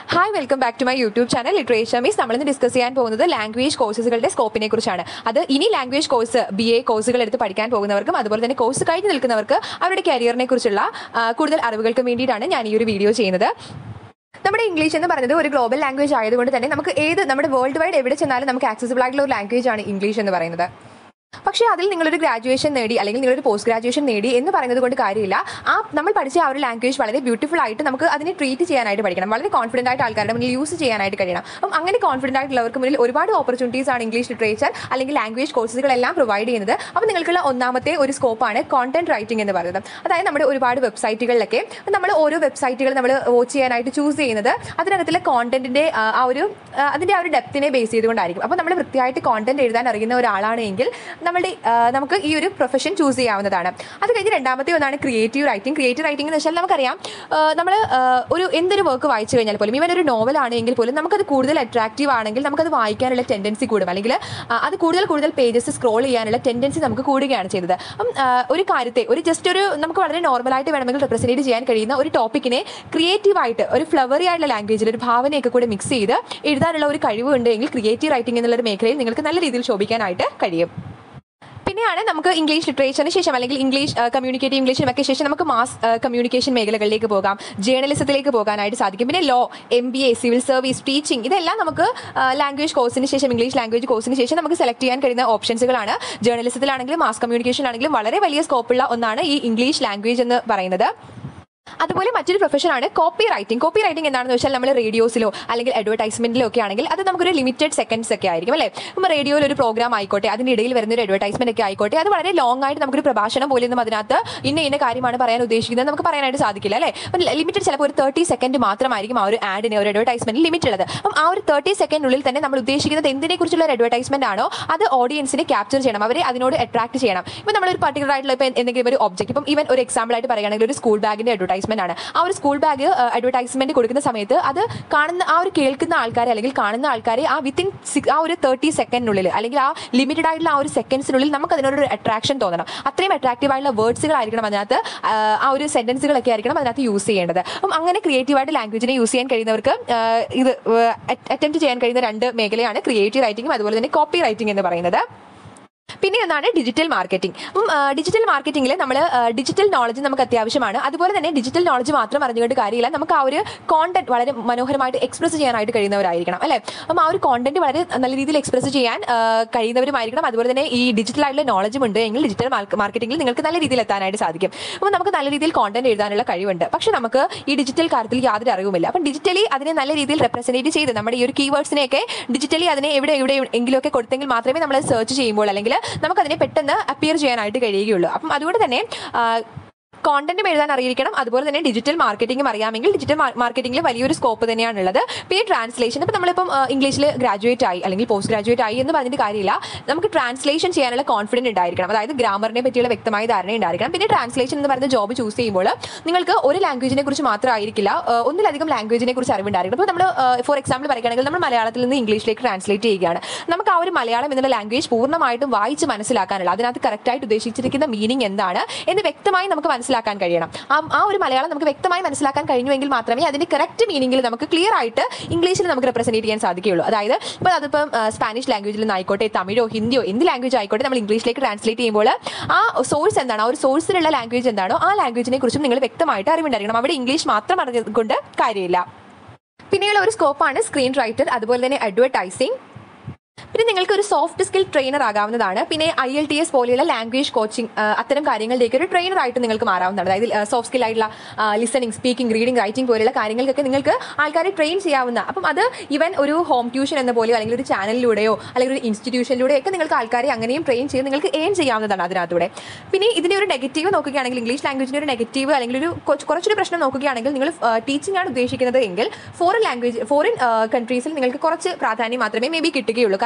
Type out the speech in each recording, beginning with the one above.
hi welcome back to my YouTube channel literature മീസ് നമ്മളിന്ന് discuss ചെയ്യാൻ പോകുന്നത് ലാംഗ്വേജ് കോഴ്സുകളുടെ സ്കോപ്പിനെ കുറിച്ചാണ് അത് ഇനി ലാംഗ്വേജ് കോഴ്സ് ബി എ കോഴ്സുകൾ എടുത്ത് പഠിക്കാൻ പോകുന്നവർക്കും അതുപോലെ തന്നെ കോഴ്സ് കഴിഞ്ഞ് നിൽക്കുന്നവർക്ക് അവരുടെ കരിയറിനെ കുറിച്ചുള്ള ആ, കൂടുതൽ അറിവുകൾക്ക് വേണ്ടിയിട്ടാണ് ഞാൻ ഈ ഒരു വീഡിയോ ചെയ്യുന്നത് നമ്മുടെ ഇംഗ്ലീഷ് എന്ന് പറയുന്നത് ഒരു ഗ്ലോബൽ ലാംഗ്വേജ് ആയതുകൊണ്ട് തന്നെ നമുക്ക് ഏത് നമ്മുടെ വേൾഡ് വൈഡ് എവിടെ ചെന്നാലും നമുക്ക് ആക്സസിബിൾ ആയിട്ടുള്ള ഒരു ലാംഗ്വേജ് ആണ് ഇംഗ്ലീഷ് എന്ന് പറയുന്നത് പക്ഷേ അതിൽ നിങ്ങളൊരു ഗ്രാജുവേഷൻ നേടി അല്ലെങ്കിൽ നിങ്ങളൊരു പോസ്റ്റ് ഗ്രാജുവേഷൻ നേടി എന്ന് പറയുന്നത് കൊണ്ട് കാര്യമില്ല ആ നമ്മൾ പഠിച്ച ആ ഒരു ലാംഗ്വേജ് വളരെ ബ്യൂട്ടിഫുൾ ആയിട്ട് നമുക്ക് അതിനെ ട്രീറ്റ് ചെയ്യാനായിട്ട് പഠിക്കണം വളരെ കോൺഫിഡൻ്റ് ആയിട്ട് ആൾക്കാരുടെ മുന്നിൽ യൂസ് ചെയ്യാനായിട്ട് കഴിയണം അപ്പം അങ്ങനെ കോൺഫിഡൻ്റ് ആയിട്ടുള്ളവർക്ക് മുന്നിൽ ഒരുപാട് ഓപ്പർച്യൂണിറ്റീസ് ആണ് ഇംഗ്ലീഷ് ലിറ്ററേച്ചർ അല്ലെങ്കിൽ ലാംഗ്വേജ് കോഴ്സുകളെല്ലാം പ്രൊവൈഡ് ചെയ്യുന്നത് അപ്പോൾ നിങ്ങൾക്കുള്ള ഒന്നാമത്തെ ഒരു സ്കോപ്പാണ് കോണ്ടന്റ് റൈറ്റിംഗ് എന്ന് പറയുന്നത് അതായത് നമ്മുടെ ഒരുപാട് വെബ്സൈറ്റുകളിലൊക്കെ നമ്മൾ ഓരോ വെബ്സൈറ്റുകൾ നമ്മൾ വാച്ച് ചെയ്യാനായിട്ട് ചൂസ് ചെയ്യുന്നത് അതിനകത്തുള്ള കോണ്ടന്റിന്റെ ആ ഒരു ആ, അതിന്റെ ആ ഒരു ഡെപ്തിനെ ബേസ് ചെയ്തുകൊണ്ടായിരിക്കും അപ്പോൾ നമ്മൾ വൃത്തിയായിട്ട് കോണ്ടന്റ് എഴുതാൻ അറിയുന്ന ഒരാളാണ് എങ്കിൽ നമ്മുടെ ആ, നമുക്ക് ഈ ഒരു പ്രൊഫഷൻ ചൂസ് ചെയ്യാവുന്നതാണ് അത് കഴിഞ്ഞ് രണ്ടാമത്തെ ഒന്നാണ് ക്രിയേറ്റീവ് റൈറ്റിംഗ് ക്രിയേറ്റീവ് റൈറ്റിംഗ് എന്ന് വെച്ചാൽ നമുക്കറിയാം നമ്മൾ ഒരു എന്തൊരു വർക്ക് വായിച്ചു കഴിഞ്ഞാൽ പോലും ഇവൻ ഒരു നോവൽ ആണെങ്കിൽ പോലും നമുക്കത് കൂടുതൽ അട്രാക്റ്റീവ് ആണെങ്കിൽ നമുക്കത് വായിക്കാനുള്ള ടെൻഡൻസി കൂടും അല്ലെങ്കിൽ ആ, അത് കൂടുതൽ കൂടുതൽ പേജസ് സ്ക്രോൾ ചെയ്യാനുള്ള ടെൻഡൻസി നമുക്ക് കൂടുകയാണ് ചെയ്തത് അപ്പം ആ, ഒരു കാര്യത്തെ ഒരു ജസ്റ്റ് ഒരു നമുക്ക് വളരെ നോർമലായിട്ട് വേണമെങ്കിൽ റെപ്രസെൻറ്റ് ചെയ്യാൻ കഴിയുന്ന ഒരു ടോപ്പിക്കിനെ ക്രിയേറ്റീവായിട്ട് ഒരു ഫ്ലവറി ആയിട്ടുള്ള ലാംഗ്വേജിൽ ഒരു ഭാവനയൊക്കെ കൂടെ മിക്സ് ചെയ്ത് എഴുതാനുള്ള ഒരു കഴിവ് ഉണ്ടെങ്കിൽ ക്രിയേറ്റീവ് റൈറ്റിംഗ് എന്നുള്ള ഒരു മേഖലയിൽ നിങ്ങൾക്ക് നല്ല രീതിയിൽ ശോഭിക്കാനായിട്ട് കഴിയും പിന്നെയാണ് നമുക്ക് ഇംഗ്ലീഷ് ലിറ്ററേച്ചറിന് ശേഷം അല്ലെങ്കിൽ ഇംഗ്ലീഷ് കമ്മ്യൂണിക്കേറ്റീവ് ഇംഗ്ലീഷിനൊക്കെ ശേഷം നമുക്ക് മാസ് കമ്മ്യൂണിക്കേഷൻ മേഖലകളിലേക്ക് പോകാം ജേർണലിസത്തിലേക്ക് പോകാനായിട്ട് സാധിക്കും പിന്നെ law M B A civil service teaching ഇതെല്ലാം നമുക്ക് ലാംഗ്വേജ് കോഴ്സിന് ശേഷം ഇംഗ്ലീഷ് ലാംഗ്വേജ് കോഴ്സിന് ശേഷം നമുക്ക് സെലക്ട് ചെയ്യാൻ കഴിയുന്ന ഓപ്ഷൻസുകളാണ് ജേർണലിസത്തിലാണെങ്കിലും മാസ് കമ്മ്യൂണിക്കേഷനിലാണെങ്കിലും വളരെ വലിയ സ്കോപ്പുള്ള ഒന്നാണ് ഈ ഇംഗ്ലീഷ് ലാംഗ്വേജ് എന്ന് പറയുന്നത് അതുപോലെ മറ്റൊരു പ്രൊഫഷനാണ് കോപ്പി റൈറ്റിംഗ് കോപ്പി റൈറ്റിംഗ് എന്താണെന്ന് വെച്ചാൽ നമ്മൾ റേഡിയോസിലോ അല്ലെങ്കിൽ അഡ്വർടൈസ്മെന്റിലോ ഒക്കെ ആണെങ്കിൽ അത് നമുക്കൊരു ലിമിറ്റഡ് സെക്കൻഡ്സ് ഒക്കെ ആയിരിക്കും അല്ലേ നമ്മൾ റേഡിയോയിൽ ഒരു പ്രോഗ്രാം ആയിക്കോട്ടെ അതിൻ്റെ ഇടയിൽ വരുന്ന ഒരു അഡ്വർടൈസ്മെന്റ് ഒക്കെ ആയിക്കോട്ടെ അത് വളരെ ലോങ് ആയിട്ട് നമുക്കൊരു പ്രഭാഷണം പോലെ ഒന്നും അതിനകത്ത് ഇന്ന ഇന്ന കാര്യമാണ് പറയാൻ ഉദ്ദേശിക്കുന്നത് നമുക്ക് പറയാനായിട്ട് സാധിക്കില്ല അല്ലേ അപ്പം ലിമിറ്റഡ് ചിലപ്പോൾ ഒരു തേർട്ടി സെക്കൻഡ് മാത്രമായിരിക്കും ആ ഒരു ആഡിന് ഒരു അഡ്വർടൈസ്മെന്റ് ലിമിറ്റ് ഉള്ളത് അപ്പം ആ ഒരു തേർട്ടി സെക്കൻഡിനുള്ളിൽ തന്നെ നമ്മൾ ഉദ്ദേശിക്കുന്നത് എന്തിനെ കുറിച്ചുള്ള ഒരു അഡ്വർടൈസ്മെന്റ് ആണോ അത് ഓഡിയൻസിനെ ക്യാപ്ചർ ചെയ്യണം അവരെ അതിനോട് അട്രാക്ട് ചെയ്യണം ഇപ്പം നമ്മൾ ഒരു പർട്ടിക്കുലർ ആയിട്ടുള്ള ഇപ്പം എന്തെങ്കിലും ഒരു ഒബ്ജക്റ്റ് ഇപ്പം ഈവൻ ഒരു എക്സാമ്പിൾ ആയിട്ട് പറയുകയാണെങ്കിൽ ഒരു സ്കൂൾ ബാഗിന്റെ അഡ്വർടൈസ്മെന്റ് ആണ് ആ ഒരു സ്കൂൾ ബാഗ് അഡ്വർടൈസ്മെന്റ് കൊടുക്കുന്ന സമയത്ത് അത് കാണുന്ന ആ ഒരു കേൾക്കുന്ന ആൾക്കാരെ അല്ലെങ്കിൽ കാണുന്ന ആൾക്കാരെ ആ വിത്തിൻ ആ ഒരു തേർട്ടി സെക്കൻഡിനുള്ളിൽ അല്ലെങ്കിൽ ആ ലിമിറ്റഡ് ആയിട്ടുള്ള ആ ഒരു സെക്കൻഡ്സിനുള്ളിൽ നമുക്ക് അതിനോടൊരു അട്രാക്ഷൻ തോന്നണം അത്രയും അട്രാക്റ്റീവ് ആയിട്ടുള്ള വേർഡ്സുകളായിരിക്കണം അതിനകത്ത് ആ, ആ ഒരു സെന്റൻസുകളൊക്കെ ആയിരിക്കണം അതിനകത്ത് യൂസ് ചെയ്യേണ്ടത് അപ്പം അങ്ങനെ ക്രിയേറ്റീവായിട്ട് ലാംഗ്വേജിനെ യൂസ് ചെയ്യാൻ കഴിയുന്നവർക്ക് ആ, ഇത് അറ്റംപ്റ്റ് ചെയ്യാൻ കഴിയുന്ന രണ്ട് മേഖലയാണ് ക്രിയേറ്റീവ് റൈറ്റിംഗും അതുപോലെ തന്നെ കോപ്പി റൈറ്റിംഗ് എന്ന് പറയുന്നത് പിന്നെ ഒന്നാണ് ഡിജിറ്റൽ മാർക്കറ്റിംഗ് അപ്പം ഡിജിറ്റൽ മാർക്കറ്റിംഗിൽ നമ്മൾ ഡിജിറ്റൽ നോളജ് നമുക്ക് അത്യാവശ്യമാണ് അതുപോലെ തന്നെ ഡിജിറ്റൽ നോളജ് മാത്രം അറിഞ്ഞുകൊണ്ട് കാര്യമില്ല നമുക്ക് ആ ഒരു കോണ്ടന്റ് വളരെ മനോഹരമായിട്ട് എക്സ്പ്രസ് ചെയ്യാനായിട്ട് കഴിയുന്നവരായിരിക്കണം അല്ലേ അപ്പം ആ ഒരു കോണ്ടന്റ് വളരെ നല്ല രീതിയിൽ എക്സ്പ്രസ് ചെയ്യാൻ ആ, കഴിയുന്നവരുമായിരിക്കണം അതുപോലെ തന്നെ ഈ ഡിജിറ്റൽ ആയിട്ടുള്ള നോളജും ഉണ്ട് എങ്കിൽ ഡിജിറ്റൽ മാർക്കറ്റിംഗിൽ നിങ്ങൾക്ക് നല്ല രീതിയിൽ എത്താനായിട്ട് സാധിക്കും അപ്പോൾ നമുക്ക് നല്ല രീതിയിൽ കോണ്ടന്റ് എഴുതാനുള്ള കഴിവുണ്ട് പക്ഷേ നമുക്ക് ഈ ഡിജിറ്റൽ കാര്യത്തിൽ യാതൊരു അറിവുമില്ല അപ്പം ഡിജിറ്റലി അതിനെ നല്ല രീതിയിൽ റെപ്രസെൻറ്റേറ്റ് ചെയ്ത് നമ്മുടെ ഈ ഒരു കീവേഡ്സിനെയൊക്കെ ഡിജിറ്റലി അതിനെ എവിടെ എവിടെ എങ്കിലുമൊക്കെ കൊടുത്തെങ്കിൽ മാത്രമേ നമ്മൾ സെർച്ച് ചെയ്യുമ്പോൾ അല്ലെങ്കിൽ നമുക്കതിനെ പെട്ടെന്ന് അപ്പിയർ ചെയ്യാനായിട്ട് കഴിയുകയുള്ളൂ അപ്പം അതുകൊണ്ട് തന്നെ ആ, കോണ്ടന്റും എഴുതാൻ അറിയിരിക്കണം അതുപോലെ തന്നെ ഡിജിറ്റൽ മാർക്കറ്റിംഗും അറിയാമെങ്കിൽ ഡിജിറ്റൽ മാർക്കറ്റിംഗിൽ വലിയൊരു സ്കോപ്പ് തന്നെയാണുള്ളത് പിന്നെ ട്രാൻസ്ലേഷൻ ഇപ്പം നമ്മളിപ്പം ഇംഗ്ലീഷിൽ ഗ്രാജുവേറ്റ് ആയി അല്ലെങ്കിൽ പോസ്റ്റ് ഗ്രാജുവേറ്റ് ആയി എന്ന് പറഞ്ഞിട്ട് കാര്യമില്ല നമുക്ക് ട്രാൻസ്ലേഷൻ ചെയ്യാനുള്ള കോൺഫിഡൻറ്റ് ഉണ്ടായിരിക്കണം അതായത് ഗ്രാമറിനെ പറ്റിയുള്ള വ്യക്തമായ ധാരണ ഉണ്ടായിരിക്കണം പിന്നെ ട്രാൻസ്ലേഷൻ എന്ന് പറയുന്ന ജോബ് ചൂസ് ചെയ്യുമ്പോൾ നിങ്ങൾക്ക് ഒരു ലാംഗ്വേജിനെ കുറിച്ച് മാത്രമായിരിക്കില്ല ആ, ഒന്നിലധികം ലാംഗ്വേജിനെ കുറിച്ച് അറിവുണ്ടായിരിക്കണം അപ്പോൾ നമ്മൾ ഫോർ എക്സാമ്പിൾ പറയുകയാണെങ്കിൽ നമ്മൾ മലയാളത്തിൽ നിന്ന് ഇംഗ്ലീഷിലേക്ക് ട്രാൻസ്ലേറ്റ് ചെയ്യുകയാണ് നമുക്ക് ആ ഒരു മലയാളം എന്നുള്ള ലാംഗ്വേജ് പൂർണ്ണമായിട്ടും വായിച്ച് മനസ്സിലാക്കാനുള്ള അതിനകത്ത് കറക്റ്റായിട്ട് ഉദ്ദേശിച്ചിരിക്കുന്ന മീനിങ് എന്താണ് എന്ന് വ്യക്തമായി നമുക്ക് മനസ്സിലാക്കാൻ കഴിയണം ആ ആ ഒരു മലയാളം നമുക്ക് വ്യക്തമായി മനസ്സിലാക്കാൻ കഴിഞ്ഞുവെങ്കിൽ മാത്രമേ അതിന്റെ കറക്റ്റ് മീനിങ്ങിൽ നമുക്ക് ക്ലിയർ ആയിട്ട് ഇംഗ്ലീഷിൽ നമുക്ക് റെപ്രസെന്റ് ചെയ്യാൻ സാധിക്കുകയുള്ളൂ അതായത് ഇപ്പോൾ അതിപ്പം ആ, സ്പാനിഷ് ലാംഗ്വേജിൽ നിന്നായിക്കോട്ടെ തമിഴോ ഹിന്ദിയോ എന്ത് ലാംഗ്വേജ് ആയിക്കോട്ടെ നമ്മൾ ഇംഗ്ലീഷിലേക്ക് ട്രാൻസ്ലേറ്റ് ചെയ്യുമ്പോൾ ആ സോഴ്സ് എന്താണ് ആ ഒരു സോഴ്സിലുള്ള ലാംഗ്വേജ് എന്താണോ ആ ലാംഗ്വേജിനെ കുറിച്ചും നിങ്ങൾ വ്യക്തമായിട്ട് അറിവുണ്ടായിരിക്കണം അവിടെ ഇംഗ്ലീഷ് മാത്രം അറിഞ്ഞുകൊണ്ട് കാര്യമില്ല പിന്നെയുള്ള ഒരു സ്കോപ്പാണ് സ്ക്രീൻ റൈറ്റർ അതുപോലെ തന്നെ അഡ്വർടൈസിങ് പിന്നെ നിങ്ങൾക്ക് ഒരു സോഫ്റ്റ് സ്കിൽ ട്രെയിനർ ആകാവുന്നതാണ് പിന്നെ ഐ എൽ ടി എസ് പോലെയുള്ള ലാംഗ്വേജ് കോച്ചിങ് അത്തരം കാര്യങ്ങളിലേക്ക് ഒരു ട്രെയിനർ ആയിട്ട് നിങ്ങൾക്ക് മാറാവുന്നതാണ് അതായത് സോഫ്റ്റ് സ്കിൽ ആയിട്ടുള്ള ലിസണിങ് സ്പീക്കിംഗ് റീഡിംഗ് റൈറ്റിംഗ് പോലെയുള്ള കാര്യങ്ങൾക്കൊക്കെ നിങ്ങൾക്ക് ആൾക്കാരെ ട്രെയിൻ ചെയ്യാവുന്ന അപ്പം അത് ഇവൻ ഒരു ഹോം ട്യൂഷൻ എന്ന പോലെയോ അല്ലെങ്കിൽ ഒരു ചാനലിലൂടെയോ അല്ലെങ്കിൽ ഒരു ഇൻസ്റ്റിറ്റ്യൂഷനിലൂടെയോ ഒക്കെ നിങ്ങൾക്ക് ആൾക്കാരെ അങ്ങനെയും ട്രെയിൻ ചെയ്ത് നിങ്ങൾക്ക് ഏൺ ചെയ്യാവുന്നതാണ് അതിനകത്തൂടെ പിന്നെ ഇതിന്റെ ഒരു നെഗറ്റീവ് നോക്കുകയാണെങ്കിൽ ഇംഗ്ലീഷ് ലാംഗ്വേജിന്റെ ഒരു നെഗറ്റീവ് അല്ലെങ്കിൽ ഒരു കുറച്ച് കുറച്ചൊരു പ്രശ്നം നോക്കുകയാണെങ്കിൽ നിങ്ങൾ ടീച്ചിങ് ആണ് ഉദ്ദേശിക്കുന്നത് എങ്കിൽ ഫോറിൻ ലാംഗ്വേജ് ഫോറിൻ കൺട്രീസിൽ നിങ്ങൾക്ക് കുറച്ച് പ്രാധാന്യം മാത്രമേ മേ ബി കിട്ടുകയുള്ളൂ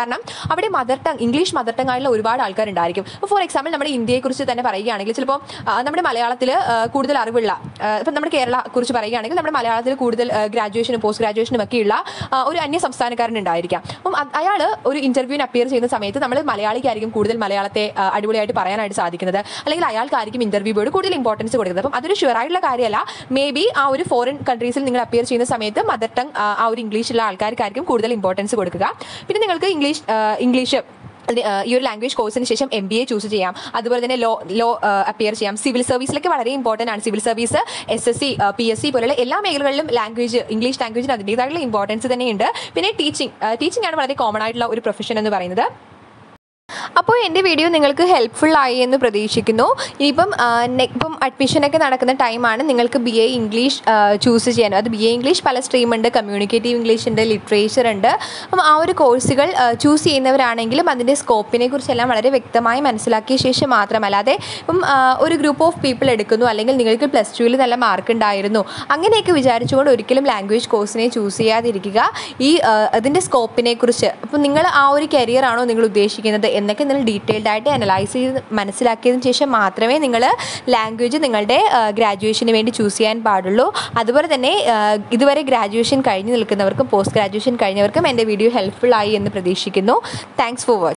കാരണം അവിടെ mother tongue English mother tongue ആയിട്ടുള്ള ഒരുപാട് ആൾക്കാരുണ്ടായിരിക്കും ഇപ്പോൾ ഫോർ എക്സാമ്പിൾ നമ്മുടെ ഇന്ത്യയെക്കുറിച്ച് തന്നെ പറയുകയാണെങ്കിൽ ചിലപ്പോൾ ആ, നമ്മുടെ മലയാളത്തിൽ കൂടുതൽ അറിവുള്ള ആ, ഇപ്പം നമ്മുടെ കേരള കുറിച്ച് പറയുകയാണെങ്കിൽ നമ്മുടെ മലയാളത്തിൽ കൂടുതൽ ഗ്രാജുവേഷനും പോസ്റ്റ് ഗ്രാജുവേഷനും ഒക്കെ ഉള്ള ആ, ഒരു അന്യ സംസ്ഥാനക്കാരൻ ഉണ്ടായിരിക്കാം അപ്പം അയാൾ ഒരു ഇന്റർവ്യൂവിന് അപ്പിയർ ചെയ്യുന്ന സമയത്ത് നമ്മൾ മലയാളിക്കായിരിക്കും കൂടുതൽ മലയാളത്തെ ആ, അടിപൊളിയായിട്ട് പറയാനായിട്ട് സാധിക്കുന്നത് അല്ലെങ്കിൽ അയാൾക്കായിരിക്കും ഇന്റർവ്യൂ ബോർഡ് കൂടുതൽ ഇമ്പോർട്ടൻസ് കൊടുക്കുന്നത് അപ്പം അതൊരു ഷുവർ ആയിട്ടുള്ള കാര്യമല്ല മേ ബി ആ ഒരു ഫോറിൻ കൺട്രീസിൽ നിങ്ങൾ അപ്പിയർ ചെയ്യുന്ന സമയത്ത് മദർ ടങ് ആ ഒരു ഇംഗ്ലീഷുള്ള ആൾക്കാർക്കായിരിക്കും കൂടുതൽ ഇമ്പോർട്ടൻസ് കൊടുക്കുക പിന്നെ നിങ്ങൾക്ക് ഇംഗ്ലീഷ് ആ, ഇംഗ്ലീഷ് അതിന്, ആ, ഈ ഒരു ലാംഗ്വേജ് കോഴ്സിന് ശേഷം എം ബി എ ചൂസ് ചെയ്യാം അതുപോലെ തന്നെ ലോ ലോ അപ്പിയർ ചെയ്യാം സിവിൽ സർവീസിലൊക്കെ വളരെ ഇമ്പോർട്ടൻ്റ് ആണ് civil service S S C P S C പോലുള്ള എല്ലാ മേഖലകളിലും ലാംഗ്വേജ് ഇംഗ്ലീഷ് ലാംഗ്വേജിന് അതിൻ്റെതായിട്ടുള്ള ഇമ്പോർട്ടൻസ് തന്നെയുണ്ട് പിന്നെ ടീച്ചിങ് ടീച്ചിങ് ആണ് വളരെ കോമൺ ആയിട്ടുള്ള ഒരു പ്രൊഫഷൻ എന്ന് പറയുന്നത് അപ്പോൾ എൻ്റെ വീഡിയോ നിങ്ങൾക്ക് ഹെൽപ്ഫുൾ ആയി എന്ന് പ്രതീക്ഷിക്കുന്നു ഇനിയിപ്പം ആ, നെ- ഇപ്പം അഡ്മിഷനൊക്കെ നടക്കുന്ന ടൈമാണ് നിങ്ങൾക്ക് ബി എ ഇംഗ്ലീഷ് ചൂസ് ചെയ്യാനും അത് ബി എ ഇംഗ്ലീഷ് പല സ്ട്രീം ഉണ്ട് കമ്മ്യൂണിക്കേറ്റീവ് ഇംഗ്ലീഷ് ഉണ്ട് ലിറ്ററേച്ചർ ഉണ്ട് അപ്പം ആ ഒരു കോഴ്സുകൾ ചൂസ് ചെയ്യുന്നവരാണെങ്കിലും അതിൻ്റെ സ്കോപ്പിനെ കുറിച്ചെല്ലാം വളരെ വ്യക്തമായി മനസ്സിലാക്കിയ ശേഷം മാത്രം അല്ലാതെ ഇപ്പം ആ, ഒരു ഗ്രൂപ്പ് ഓഫ് പീപ്പിൾ എടുക്കുന്നു അല്ലെങ്കിൽ നിങ്ങൾക്ക് പ്ലസ് ടുവിൽ നല്ല മാർക്ക് ഉണ്ടായിരുന്നു അങ്ങനെയൊക്കെ വിചാരിച്ചുകൊണ്ട് ഒരിക്കലും ലാംഗ്വേജ് കോഴ്സിനെ ചൂസ് ചെയ്യാതിരിക്കുക ഈ ആ, അതിൻ്റെ സ്കോപ്പിനെ കുറിച്ച് അപ്പം നിങ്ങൾ ആ ഒരു കരിയർ ആണോ നിങ്ങൾ ഉദ്ദേശിക്കുന്നത് എന്നൊക്കെ നിങ്ങൾ ഡീറ്റെയിൽഡ് ആയിട്ട് അനലൈസ് ചെയ്ത് മനസ്സിലാക്കിയതിന് ശേഷം മാത്രമേ നിങ്ങൾ ലാംഗ്വേജ് നിങ്ങളുടെ ഗ്രാജുവേഷന് വേണ്ടി ചൂസ് ചെയ്യാൻ പാടുള്ളൂ അതുപോലെ തന്നെ ആ, ഇതുവരെ ഗ്രാജുവേഷൻ കഴിഞ്ഞ് നിൽക്കുന്നവർക്കും പോസ്റ്റ് ഗ്രാജുവേഷൻ കഴിഞ്ഞവർക്കും എൻ്റെ വീഡിയോ ഹെൽപ്ഫുൾ ആയി എന്ന് പ്രതീക്ഷിക്കുന്നു താങ്ക്സ് ഫോർ വാച്ചിങ്